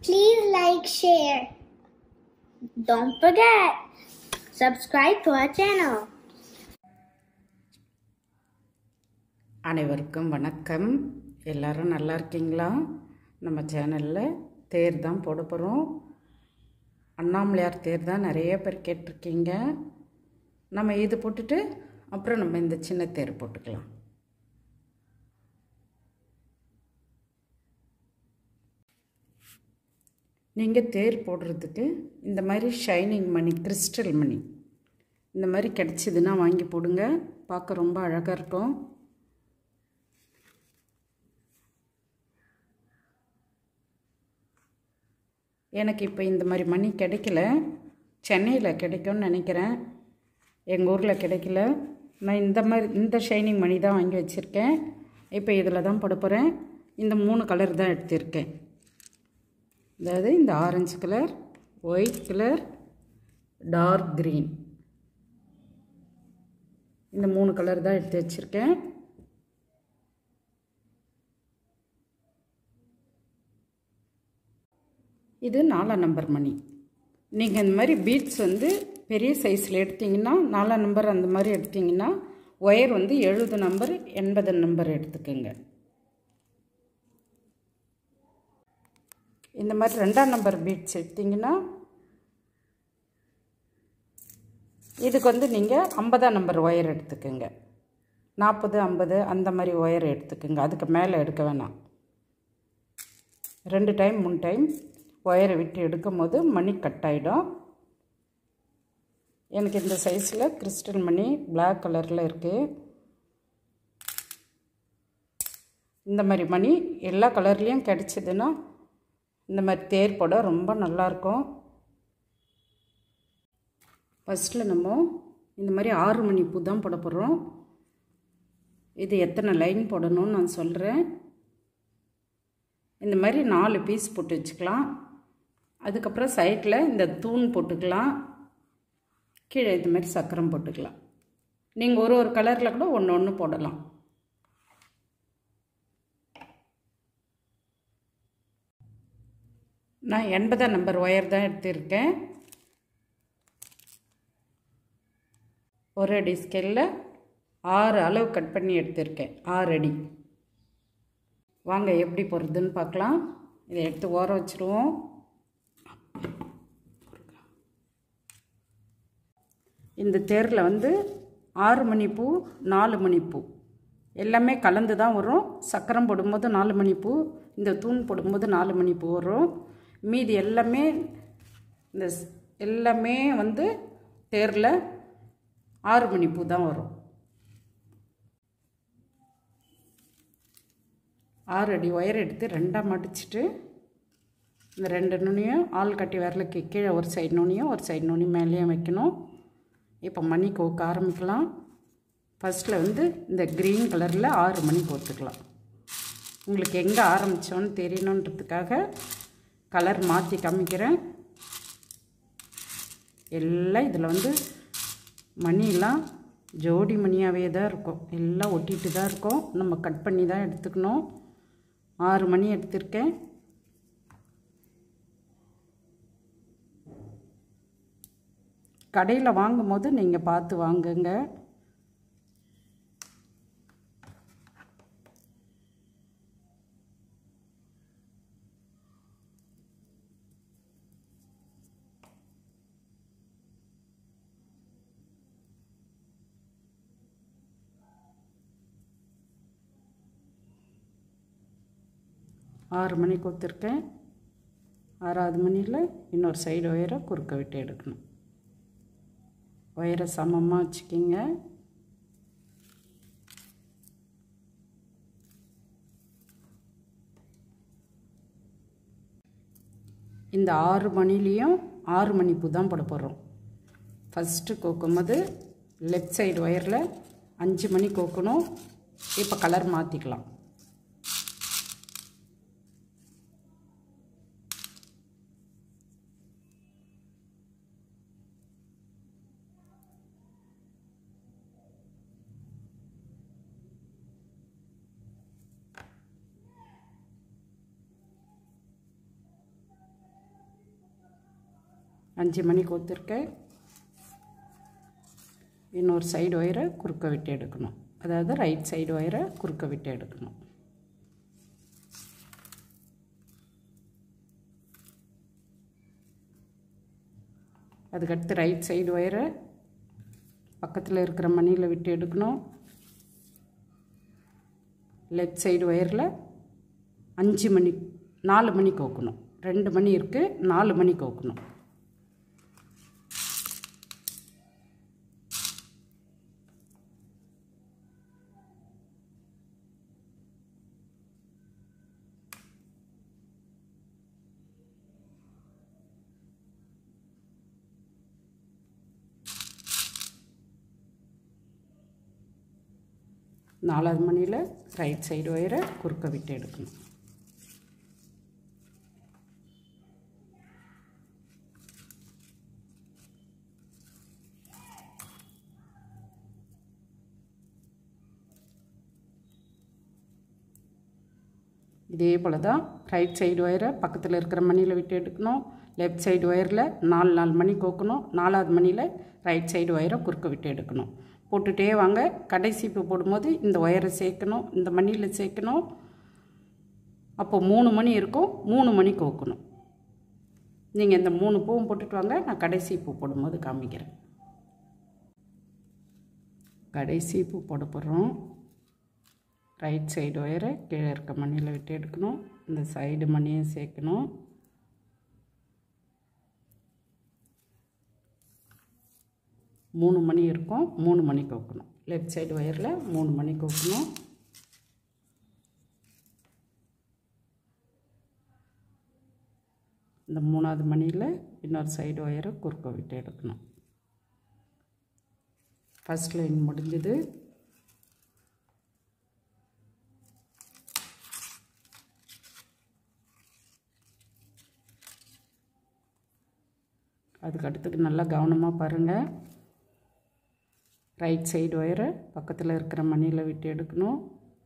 Please like, share. Don't forget, subscribe to our channel. அனைவருக்கும் வணக்கம் எல்லாரும் நல்லா இருக்கீங்களா நம்ம சேனலில் தேர் தான் போட போகிறோம் அண்ணாமலையார் தேர் தான் நிறைய பேர் கேட்டிருக்கீங்க நம்ம இது போட்டுட்டு அப்புறம் நம்ம இந்த சின்ன தேர் போட்டுக்கலாம் நீங்கள் தேர் போடுறதுக்கு இந்த மாதிரி ஷைனிங் மணி கிறிஸ்டல் மணி இந்த மாதிரி கிடச்சிதுன்னா வாங்கி போடுங்க பார்க்க ரொம்ப அழகாக இருக்கும் எனக்கு இப்போ இந்த மாதிரி மணி கிடைக்கல சென்னையில் கிடைக்கும்னு நினைக்கிறேன் எங்கள் ஊரில் கிடைக்கல நான் இந்த மாதிரி இந்த ஷைனிங் மணி தான் வாங்கி வச்சுருக்கேன் இப்போ இதில் தான் போட போகிறேன் இந்த மூணு கலர் தான் எடுத்திருக்கேன் அதாவது இந்த orange colour white colour dark green இந்த மூணு கலர் தான் எடுத்து வச்சுருக்கேன் இது நாலாம் நம்பர் மணி நீங்கள் இந்த மாதிரி பீட்ஸ் வந்து பெரிய சைஸில் எடுத்தீங்கன்னா நாலாம் நம்பர் அந்த மாதிரி எடுத்தீங்கன்னா ஒயர் வந்து எழுபது நம்பர் எண்பது நம்பர் எடுத்துக்கோங்க இந்த மாதிரி ரெண்டாம் நம்பர் பீட்ஸ் எடுத்தீங்கன்னா இதுக்கு வந்து நீங்கள் ஐம்பதாம் நம்பர் ஒயர் எடுத்துக்கோங்க நாற்பது ஐம்பது அந்த மாதிரி ஒயர் எடுத்துக்கோங்க அதுக்கு மேலே எடுக்க வேணாம் ரெண்டு டைம் மூணு டைம் ஒயரை விட்டு எடுக்கும் போது மணி கட் ஆகிடும் எனக்கு இந்த சைஸில் கிறிஸ்டல் மணி பிளாக் கலரில் இருக்குது இந்த மாதிரி மணி எல்லா கலர்லேயும் கிடச்சிதுன்னா இந்த மாதிரி தேர் போட ரொம்ப நல்லாயிருக்கும் ஃபஸ்ட்டில் நம்ம இந்த மாதிரி ஆறு மணி பூ தான் போட போகிறோம் இது எத்தனை லைன் போடணும்னு நான் சொல்கிறேன் இந்த மாதிரி நாலு பீஸ் போட்டு வச்சுக்கலாம் அதுக்கப்புறம் சைடில் இந்த தூண் போட்டுக்கலாம் கீழே இது மாதிரி சக்கரம் போட்டுக்கலாம் நீங்கள் ஒரு ஒரு கலரில் கூட ஒன்று ஒன்று போடலாம் நான் எண்பதாம் நம்பர் ஒயர் தான் எடுத்திருக்கேன் ஒரு அடி ஸ்கேலில் ஆறு அளவு கட் பண்ணி எடுத்திருக்கேன் ஆறு அடி வாங்க எப்படி போடுறதுன்னு பார்க்கலாம் இதை எடுத்து ஓர வச்சுருவோம் இந்த தேரில் வந்து ஆறு மணி பூ நாலு மணி பூ எல்லாமே கலந்து தான் வரும் சக்கரம் போடும்போது நாலு மணி பூ இந்த தூண் போடும்போது நாலு மணி பூ வரும் மீதி எல்லாமே இந்த எல்லாமே வந்து தேரில் ஆறு மணி பூ தான் வரும் ஆறு அடி ஒயர் எடுத்து ரெண்டாக மடிச்சுட்டு இந்த ரெண்டு நுனியும் ஆள் கட்டி விரலுக்கு கீழே ஒரு சைடு நுனியும் ஒரு சைடு நுனி மேலேயும் வைக்கணும் இப்போ மணி கோக்க ஆரம்பிக்கலாம் ஃபஸ்ட்டில் வந்து இந்த க்ரீன் கலரில் ஆறு மணி கோத்துக்கலாம் உங்களுக்கு எங்கே ஆரம்பித்தோன்னு தெரியணுன்றதுக்காக கலர் மாற்றி காமிக்கிறேன் எல்லாம் இதில் வந்து மணிலாம் ஜோடி மணியாகவே தான் இருக்கும் எல்லாம் ஒட்டிட்டு தான் இருக்கும் நம்ம கட் பண்ணி தான் எடுத்துக்கணும் ஆறு மணி எடுத்திருக்கேன் கடையில் வாங்கும் போது நீங்கள் பார்த்து வாங்குங்க ஆறு மணி கொடுத்துருக்கேன் ஆறாவது மணியில் இன்னொரு சைடு ஒயரை குறுக்க விட்டு எடுக்கணும் ஒயரை சமமாக வச்சுக்கிங்க இந்த ஆறு மணிலேயும் ஆறு மணி பூ தான் போட போடுறோம் ஃபஸ்ட்டு கோக்கும்போது லெஃப்ட் சைடு ஒயரில் அஞ்சு மணி கோக்கணும் இப்போ கலர் மாற்றிக்கலாம் அஞ்சு மணி கோத்துருக்கேன் இன்னொரு சைடு ஒயரை குறுக்க விட்டு எடுக்கணும் அதாவது ரைட் சைடு ஒயரை குறுக்க விட்டு எடுக்கணும் அதுக்கடுத்து ரைட் சைடு ஒயரை பக்கத்தில் இருக்கிற மணியில் விட்டு எடுக்கணும் லெஃப்ட் சைடு ஒயரில் அஞ்சு மணி நாலு மணி கோக்கணும் ரெண்டு மணி இருக்குது நாலு மணி கோக்கணும் நாலாவது மணியில் ரைட் சைடு ஒயரை குறுக்க விட்டு எடுக்கணும் இதே போல் தான் ரைட் சைடு ஒயரை பக்கத்தில் இருக்கிற மணியில் விட்டு எடுக்கணும் லெஃப்ட் சைடு ஒயரில் நாலு நாலு மணி கோக்கணும் நாலாவது மணியில் ரைட் சைடு ஒயரை குறுக்க விட்டு எடுக்கணும் போட்டுகிட்டே வாங்க கடைசி இப்போ போடும்போது இந்த ஒயரை சேர்க்கணும் இந்த மணியில் சேர்க்கணும் அப்போ மூணு மணி இருக்கும் மூணு மணி கோக்கணும் நீங்கள் இந்த மூணு பூவும் போட்டுட்டு வாங்க நான் கடைசி பூ போடும்போது காமிக்கிறேன் கடைசி பூ போட போகிறோம் ரைட் சைடு ஒயரை கீழே இருக்க மணியில் விட்டு எடுக்கணும் இந்த சைடு மணியை சேர்க்கணும் மூணு மணி இருக்கும் மூணு மணி கோக்கணும் லெஃப்ட் சைடு ஒயரில் மூணு மணி கோக்கணும் இந்த மூணாவது மணியில் இன்னொரு சைடு ஒயரை குறுக்க விட்டு எடுக்கணும் ஃபஸ்ட் லைன் முடிஞ்சது அதுக்கு அடுத்துக்கு நல்லா கவனமாக பாருங்கள் ரைட் சைடு ஒயரை பக்கத்தில் இருக்கிற மணியில் விட்டு எடுக்கணும்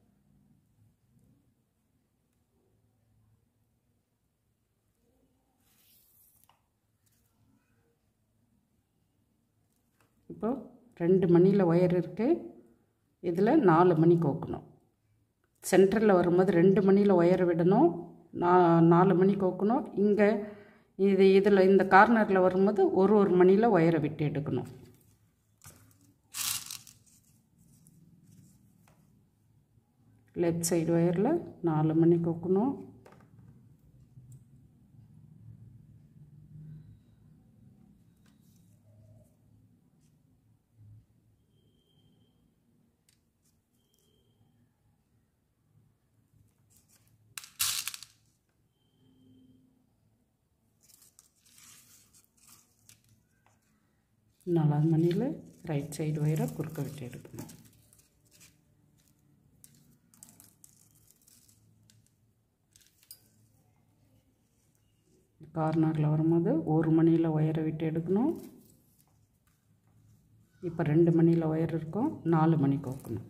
இப்போ ரெண்டு மணியில் ஒயர் இருக்குது இதில் நாலு மணி கோக்கணும் சென்டரில் வரும்போது ரெண்டு மணியில் ஒயர் விடணும் நா நாலு மணி கோக்கணும் இங்கே இது இதில் இந்த கார்னரில் வரும்போது ஒரு ஒரு மணியில் ஒயரை விட்டு எடுக்கணும் லெஃப்ட் சைடு ஒயரில் நாலு மணி கோக்கணும் நாலாவது மணியில் ரைட் சைடு ஒயரை குறுக்க விட்டு எடுக்கணும் கார்னரில் வரும்போது ஒரு மணியில் ஒயரை விட்டு எடுக்கணும் இப்போ ரெண்டு மணியில் ஒயர் இருக்கும் நாலு மணி கோக்கணும்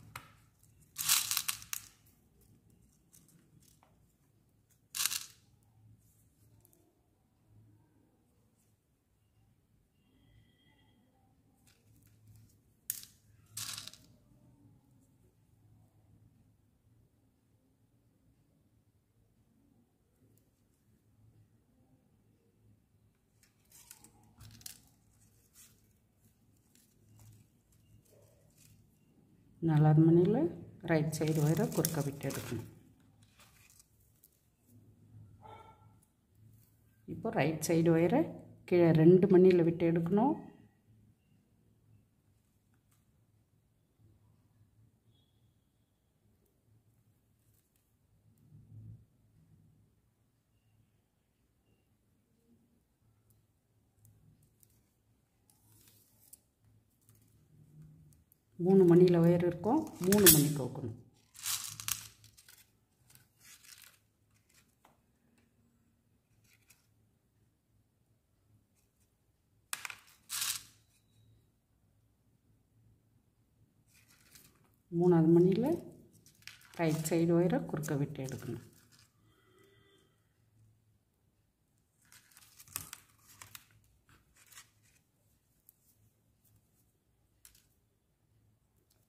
நாலாவது மணியில் ரைட் சைடு ஒயரை குறுக்க விட்டு எடுக்கணும் இப்போ ரைட் சைடு ஒயரை கீழே ரெண்டு மணியில் விட்டு எடுக்கணும் மூணு மணியில் ஒயர் இருக்கும் மூணு மணி கோக்கணும் மூணாவது மணியில் ரைட் சைடு ஒயரை குறுக்க விட்டு எடுக்கணும்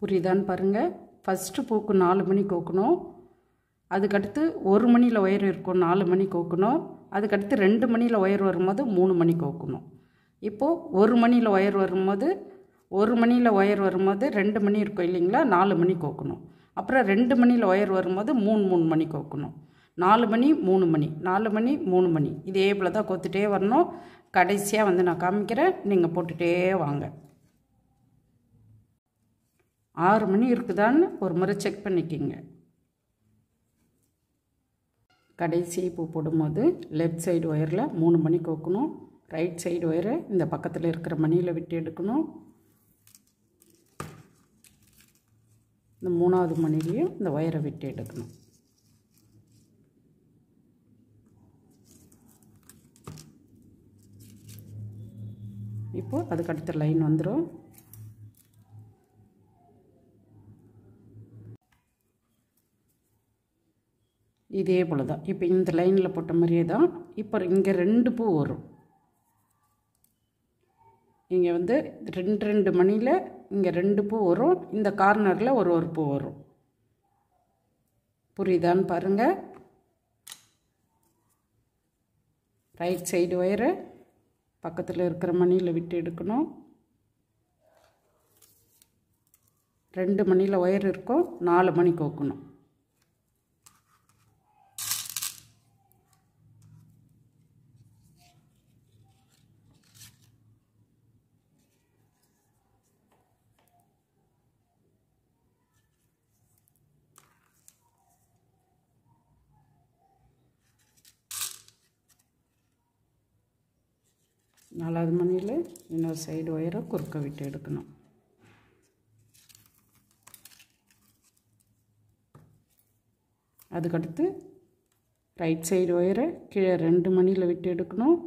புரியுதான்னு பாருங்கள் ஃபஸ்ட்டு பூக்கு நாலு மணி கோக்கணும் அதுக்கடுத்து ஒரு மணியில் ஒயர் இருக்கும் நாலு மணி கோக்கணும் அதுக்கடுத்து ரெண்டு மணியில் ஒயர் வரும்போது மூணு மணி கோக்கணும் இப்போது ஒரு மணியில் ஒயர் வரும்போது ஒரு மணியில் ஒயர் வரும்போது ரெண்டு மணி இருக்கும் இல்லைங்களா நாலு மணி கோக்கணும் அப்புறம் ரெண்டு மணியில் ஒயர் வரும்போது மூணு மூணு மணி கோக்கணும் நாலு மணி மூணு மணி நாலு மணி மூணு மணி இதே போல் தான் கொத்துட்டே வரணும் கடைசியாக வந்து நான் காமிக்கிறேன் நீங்கள் போட்டுகிட்டே வாங்க ஆறு மணி இருக்குதான்னு ஒரு முறை செக் பண்ணிக்கிங்க கடைசி பூ போடும்போது லெஃப்ட் சைடு ஒயரில் மூணு மணி கோக்கணும் ரைட் சைடு ஒயரை இந்த பக்கத்தில் இருக்கிற மணியில் விட்டு எடுக்கணும் இந்த மூணாவது மணிலையும் இந்த ஒயரை விட்டு எடுக்கணும் இப்போது அதுக்கு அடுத்த லைன் வந்துடும் இதே போல் தான் இப்போ இந்த லைனில் போட்ட மாதிரியே தான் இப்போ இங்கே ரெண்டு பூ வரும் இங்கே வந்து ரெண்டு ரெண்டு மணியில் இங்கே ரெண்டு பூ வரும் இந்த கார்னரில் ஒரு ஒரு பூ வரும் புரியுதான்னு பாருங்கள் ரைட் சைடு ஒயரை பக்கத்தில் இருக்கிற மணியில் விட்டு எடுக்கணும் ரெண்டு மணியில் ஒயர் இருக்கும் நாலு மணி கோக்கணும் நாலாவது மணியில் இன்னொரு சைடு ஒயரை குறுக்க விட்டு எடுக்கணும் அதுக்கடுத்து ரைட் சைடு ஒயரை கீழே ரெண்டு மணியில் விட்டு எடுக்கணும்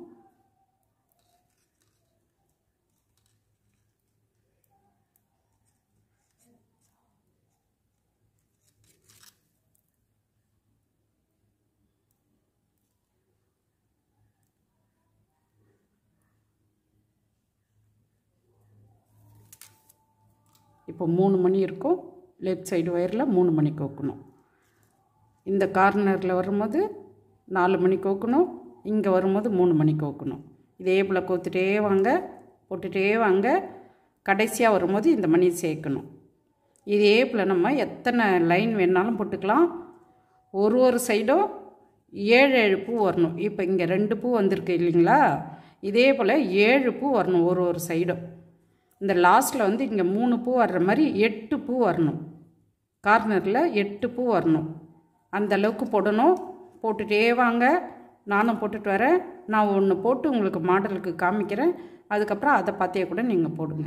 இப்போ மூணு மணி இருக்கும் லெஃப்ட் சைடு ஒயரில் மூணு மணி கோக்கணும் இந்த கார்னரில் வரும்போது நாலு மணி கோக்கணும் இங்கே வரும்போது மூணு மணி கோக்கணும் இதே போல் கோத்துட்டே வாங்க போட்டுகிட்டே வாங்க கடைசியாக வரும்போது இந்த மணி சேர்க்கணும் இதே போல் நம்ம எத்தனை லைன் வேணாலும் போட்டுக்கலாம் ஒரு ஒரு சைடும் ஏழு ஏழு பூ வரணும் இப்போ இங்கே ரெண்டு பூ வந்திருக்கு இல்லைங்களா இதே போல் ஏழு பூ வரணும் ஒரு ஒரு சைடும் இந்த லாஸ்ட்டில் வந்து இங்கே மூணு பூ வர்ற மாதிரி எட்டு பூ வரணும் கார்னரில் எட்டு பூ வரணும் அந்த அளவுக்கு போடணும் போட்டுகிட்டே வாங்க நானும் போட்டுட்டு வரேன் நான் ஒன்று போட்டு உங்களுக்கு மாடலுக்கு காமிக்கிறேன் அதுக்கப்புறம் அதை பார்த்தே கூட நீங்கள் போடுங்க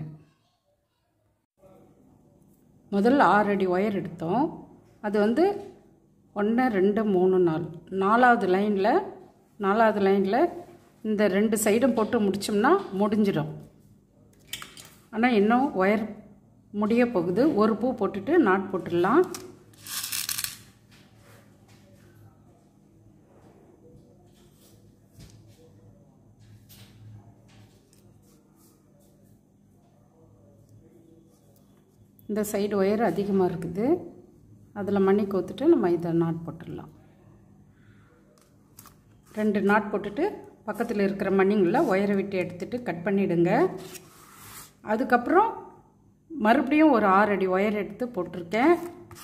முதல்ல ஆறு அடி ஒயர் எடுத்தோம் அது வந்து ஒன்று ரெண்டு மூணு நாலு நாலாவது லைனில் நாலாவது லைனில் இந்த ரெண்டு சைடும் போட்டு முடிச்சோம்னா முடிஞ்சிடும் ஆனால் இன்னும் ஒயர் முடிய போகுது ஒரு பூ போட்டுட்டு நாட் போட்டுடலாம் இந்த சைடு ஒயர் அதிகமாக இருக்குது அதில் மணி கோத்துட்டு நம்ம இதை நாட் போட்டுடலாம் ரெண்டு நாட் போட்டுட்டு பக்கத்தில் இருக்கிற மணிங்களில் ஒயரை விட்டு எடுத்துட்டு கட் பண்ணிவிடுங்க அதுக்கப்புறம் மறுபடியும் ஒரு ஆறு அடி ஒயர் எடுத்து போட்டிருக்கேன்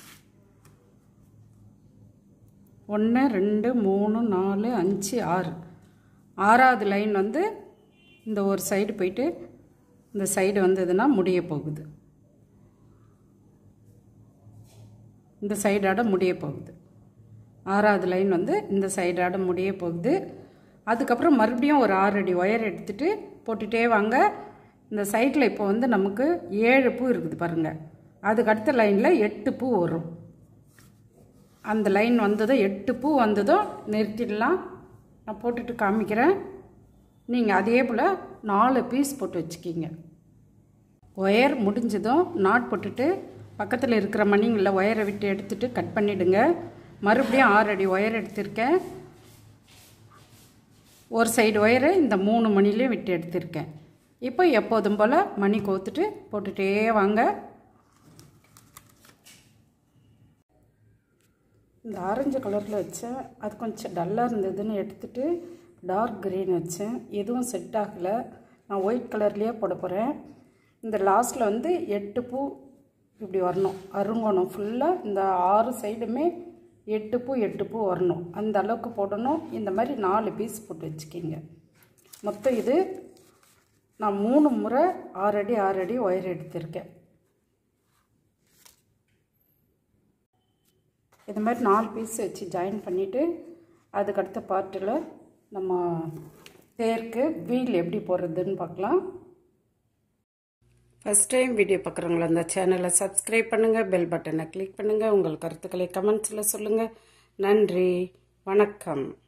ஒன்று ரெண்டு மூணு நாலு அஞ்சு ஆறு ஆறாவது லைன் வந்து இந்த ஒரு சைடு போயிட்டு இந்த சைடு வந்ததுன்னா முடிய போகுது இந்த சைடாட முடிய போகுது ஆறாவது லைன் வந்து இந்த சைடாட முடிய போகுது அதுக்கப்புறம் மறுபடியும் ஒரு ஆறு அடி ஒயர் எடுத்துகிட்டு போட்டுகிட்டே வாங்க இந்த சைடில் இப்போ வந்து நமக்கு ஏழு பூ இருக்குது பாருங்கள் அதுக்கு அடுத்த லைனில் எட்டு பூ வரும் அந்த லைன் வந்ததும் எட்டு பூ வந்ததும் நிறுத்திடலாம் நான் போட்டுட்டு காமிக்கிறேன் நீங்கள் அதே போல் நாலு பீஸ் போட்டு வச்சுக்கிங்க ஒயர் முடிஞ்சதும் நாட் போட்டுட்டு பக்கத்தில் இருக்கிற மணிங்களில் ஒயரை விட்டு எடுத்துட்டு கட் பண்ணிவிடுங்க மறுபடியும் ஆறு அடி ஒயர் எடுத்திருக்கேன் ஒரு சைடு ஒயரை இந்த மூணு மணிலையும் விட்டு எடுத்திருக்கேன் இப்போ எப்போதும் போல் மணி கோத்துட்டு போட்டுகிட்டே வாங்க இந்த ஆரஞ்சு கலரில் வச்சேன் அது கொஞ்சம் டல்லாக இருந்ததுன்னு எடுத்துகிட்டு டார்க் க்ரீன் வச்சேன் எதுவும் செட் ஆகலை நான் ஒயிட் கலர்லேயே போட போகிறேன் இந்த லாஸ்ட்டில் வந்து எட்டு பூ இப்படி வரணும் அருங்கோணம் ஃபுல்லாக இந்த ஆறு சைடுமே எட்டு பூ எட்டு பூ வரணும் அந்த அளவுக்கு போடணும் இந்த மாதிரி நாலு பீஸ் போட்டு வச்சுக்கிங்க மொத்தம் இது நான் மூணு முறை ஆறு அடி ஆறு அடி ஒயர் எடுத்திருக்கேன் இது மாதிரி நாலு பீஸ் வச்சு ஜாயின் பண்ணிவிட்டு அதுக்கடுத்த பார்ட்டில் நம்ம தேருக்கு வீல் எப்படி போடுறதுன்னு பார்க்கலாம் ஃபஸ்ட் டைம் வீடியோ பார்க்குறவங்களா அந்த சேனலை சப்ஸ்கிரைப் பண்ணுங்கள் பெல் பட்டனை கிளிக் பண்ணுங்கள் உங்கள் கருத்துக்களை கமெண்ட்ஸில் சொல்லுங்கள் நன்றி வணக்கம்